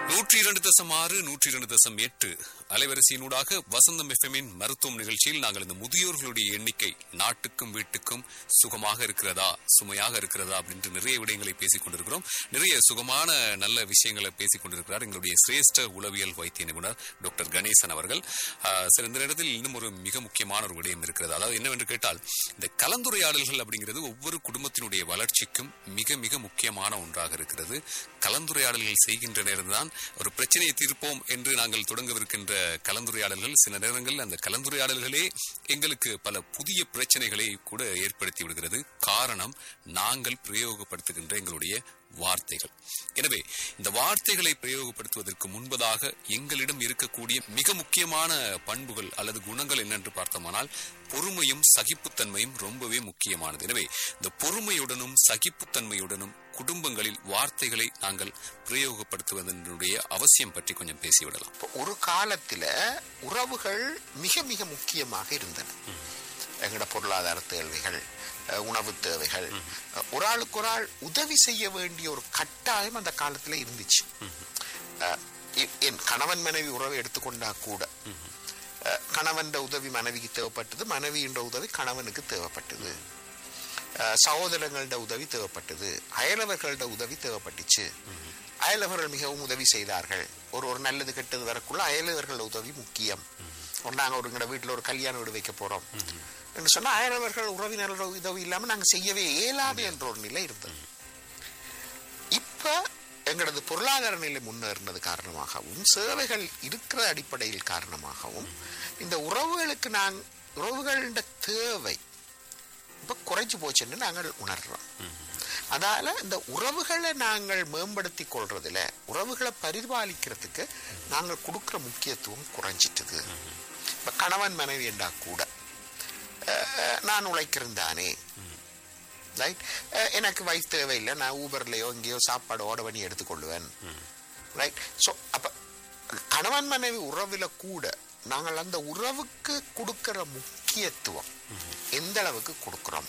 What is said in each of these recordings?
நூற்றி இரண்டு தசம் ஆறு நூற்றி இரண்டு தசம் எட்டு அலைவரிசையினூடாக வசந்தம் எஃப்எம்மின் மருத்துவம் நிகழ்ச்சியில் நாங்கள் இந்த முதியோர்களுடைய எண்ணிக்கை நாட்டுக்கும் வீட்டுக்கும் சுகமாக இருக்கிறதா சுமையாக இருக்கிறதா அப்படின்ட்டு நிறைய விடயங்களை பேசிக் கொண்டிருக்கிறோம் நிறைய சுகமான நல்ல விஷயங்களை பேசிக் கொண்டிருக்கிறார் எங்களுடைய சிரேஷ்ட உளவியல் வைத்திய நிபுணர் டாக்டர் கணேசன் அவர்கள் ஆஹ், சரி இந்த இடத்தில் இன்னும் ஒரு மிக முக்கியமான ஒரு விடயம் இருக்கிறது அதாவது என்னவென்று கேட்டால் இந்த கலந்துரையாடல்கள் அப்படிங்கிறது ஒவ்வொரு குடும்பத்தினுடைய வளர்ச்சிக்கும் மிக மிக முக்கியமான ஒன்றாக இருக்கிறது கலந்துரையாடல்கள் செய்கின்ற நேரம்தான் ஒரு பிரச்சனையை தீர்ப்போம் என்று நாங்கள் தொடங்கவிருக்கின்ற கலந்துரையாடல்கள் சில நேரங்களில் அந்த கலந்துரையாடல்களே எங்களுக்கு பல புதிய பிரச்சனைகளை கூட ஏற்படுத்தி விடுகிறது காரணம் நாங்கள் பிரயோகப்படுத்துகின்ற எங்களுடைய வார்த்தைகள் எனவே இந்த வார்த்தைகளை பிரயோகப்படுத்துவதற்கு முன்பதாக எங்களிடம் இருக்கக்கூடிய மிக முக்கியமான பண்புகள் அல்லது குணங்கள் என்னென்று பார்த்தோமானால் பொறுமையும் சகிப்புத்தன்மையும் ரொம்பவே முக்கியமானது எனவே இந்த பொறுமையுடனும் சகிப்புத்தன்மையுடனும் குடும்பங்களில் வார்த்தைகளை நாங்கள் பிரயோகப்படுத்துவதனுடைய அவசியம் பற்றி கொஞ்சம் பேசிவிடலாம் இப்போ ஒரு காலத்துல உறவுகள் மிக மிக முக்கியமாக இருந்தன எங்கட பொருளாதார தேவைகள் அஹ், உணவு தேவைகள் அஹ், ஒரு ஆளுக்கு ஒரு ஆள் உதவி செய்ய வேண்டிய ஒரு கட்டாயம் அந்த காலத்துல இருந்துச்சு அஹ், எ- என் கணவன் மனைவி உறவை எடுத்துக்கொண்டா கூட அஹ், கணவன் உதவி மனைவிக்கு தேவைப்பட்டது மனைவியின் உதவி கணவனுக்கு தேவைப்பட்டது அஹ், சகோதரங்களோட உதவி தேவைப்பட்டது அயலவர்களோட உதவி தேவைப்பட்டுச்சு அயலவர்கள் மிகவும் உதவி செய்தார்கள் ஒரு ஒரு நல்லது கெட்டது வரக்குள்ள அயலவர்களோட உதவி முக்கியம் ஒரு நாங்க ஒரு எங்கட வீட்டுல ஒரு கல்யாண வீடு வைக்க போறோம் என்று சொன்னா அயலவர்கள் உறவினர்களோட உதவி இல்லாம நாங்க செய்யவே இயலாது என்ற ஒரு நிலை இருந்தது இப்ப எங்களது பொருளாதார நிலை முன்னேறினது காரணமாகவும் சேவைகள் இருக்கிற அடிப்படையில் காரணமாகவும் இந்த உறவுகளுக்கு நான் உறவுகளோட தேவை இப்ப குறைஞ்சு போச்சுன்னு நாங்கள் உணர்றோம் அதால இந்த உறவுகளை நாங்கள் மேம்படுத்தி கொள்றதுல உறவுகளை பரிபாலிக்கிறதுக்கு நாங்கள் கொடுக்கிற முக்கியத்துவம் குறைஞ்சிட்டது இப்ப கணவன் மனைவி என்றா கூட அஹ், நான் உழைக்கிறேன் தானே ரைட் எனக்கு வைஃப் தேவையில்லை நான் ஊபர்லயோ எங்கேயோ சாப்பாடு ஓட பண்ணி எடுத்துக்கொள்வேன் ரைட் ஸோ அப்ப கணவன் மனைவி உறவுல கூட நாங்கள் அந்த உறவுக்கு கொடுக்கிற முக்கியத்துவம் எந்த அளவுக்கு கொடுக்கிறோம்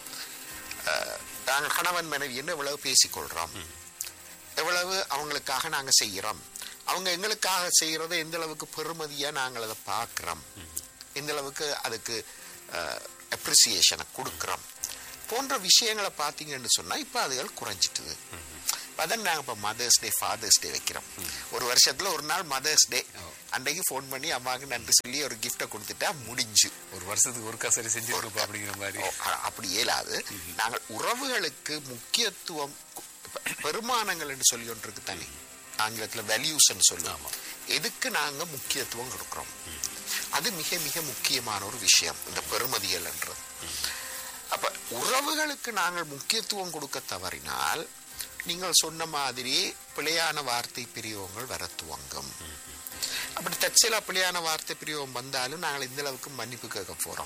அஹ், நாங்கள் கணவன் மனைவி என்ன எவ்வளவு பேசிக்கொள்றோம் எவ்வளவு அவங்களுக்காக நாங்க செய்யறோம் அவங்க எங்களுக்காக செய்யறதை எந்த அளவுக்கு பெருமதியா நாங்கள் அதை பார்க்கிறோம் எந்த அளவுக்கு அதுக்கு அப்ரிசியேஷனை கொடுக்கிறோம் போன்ற விஷயங்களை பார்த்தீங்கன்னு சொன்னா இப்ப அதுகள் குறைஞ்சிட்டுது அதான் நாங்க இப்ப மதர்ஸ் டே ஃபாதர்ஸ் டே வைக்கிறோம் ஒரு வருஷத்துல ஒரு நாள் மதர்ஸ் டே அன்றைக்கு ஃபோன் பண்ணி அம்மாவுக்கு நன்றி சொல்லி ஒரு கிஃப்டை கொடுத்துட்டா முடிஞ்சு ஒரு வருஷத்துக்கு ஒரு கசரி செஞ்சு கொடுப்போம் அப்படிங்கிற மாதிரி ஓ, அ- அப்படி இயலாது நாங்கள் உறவுகளுக்கு முக்கியத்துவம் கு- பெ- பெருமானங்கள் என்று சொல்லி ஒன்று இருக்கு தானே ஆங்கிலத்துல வேல்யூஸ் சொல்லுவோம் எதுக்கு நாங்க முக்கியத்துவம் கொடுக்கிறோம் அது மிக மிக முக்கியமான ஒரு விஷயம் இந்த பெருமதிகள் என்றது அப்ப உறவுகளுக்கு நாங்கள் முக்கியத்துவம் கொடுக்க தவறினால் நீங்கள் சொன்ன மாதிரி பிழையான வார்த்தை பிரியோகங்கள் வர துவங்கும் அப்படி தற்செயலா பிழையான வார்த்தை பிரியோகம் வந்தாலும் நாங்கள் இந்த அளவுக்கு மன்னிப்பு கேட்க போறோம்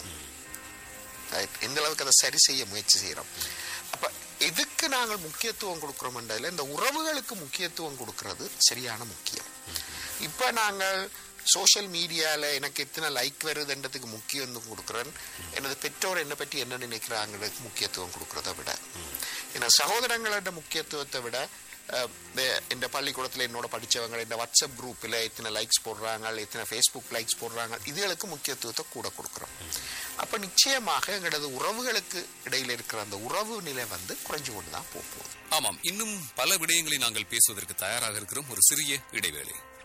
Right? எந்த அளவுக்கு அதை சரி செய்ய முயற்சி செய்யறோம் அப்ப எதுக்கு நாங்கள் முக்கியத்துவம் கொடுக்கிறோம்ன்றதுல இந்த உறவுகளுக்கு முக்கியத்துவம் கொடுக்கிறது சரியான முக்கியம் இப்ப நாங்கள் சோஷியல் மீடியால எனக்கு எத்தனை லைக் வருதுன்றதுக்கு முக்கியத்துவம் கொடுக்குறேன் எனது பெற்றோர் என்னை பற்றி என்ன நினைக்கிறாங்கிறதுக்கு முக்கியத்துவம் கொடுக்கறத விட என சகோதரங்களோட முக்கியத்துவத்தை விட அஹ், இந்த- இந்த பள்ளிக்கூடத்துல என்னோட படிச்சவங்க இந்த வாட்ஸ்அப் குரூப்ல எத்தனை லைக்ஸ் போடுறாங்க எத்தனை ஃபேஸ்புக் லைக்ஸ் போடுறாங்க இதுகளுக்கு முக்கியத்துவத்தை கூட கொடுக்குறோம் அப்ப நிச்சயமாக எங்களது உறவுகளுக்கு இடையில இருக்கிற அந்த உறவு நிலை வந்து குறைஞ்சு கொண்டு தான் போகும் ஆமாம் இன்னும் பல விடயங்களை நாங்கள் பேசுவதற்கு தயாராக இருக்கிறோம் ஒரு சிறிய இடைவேளை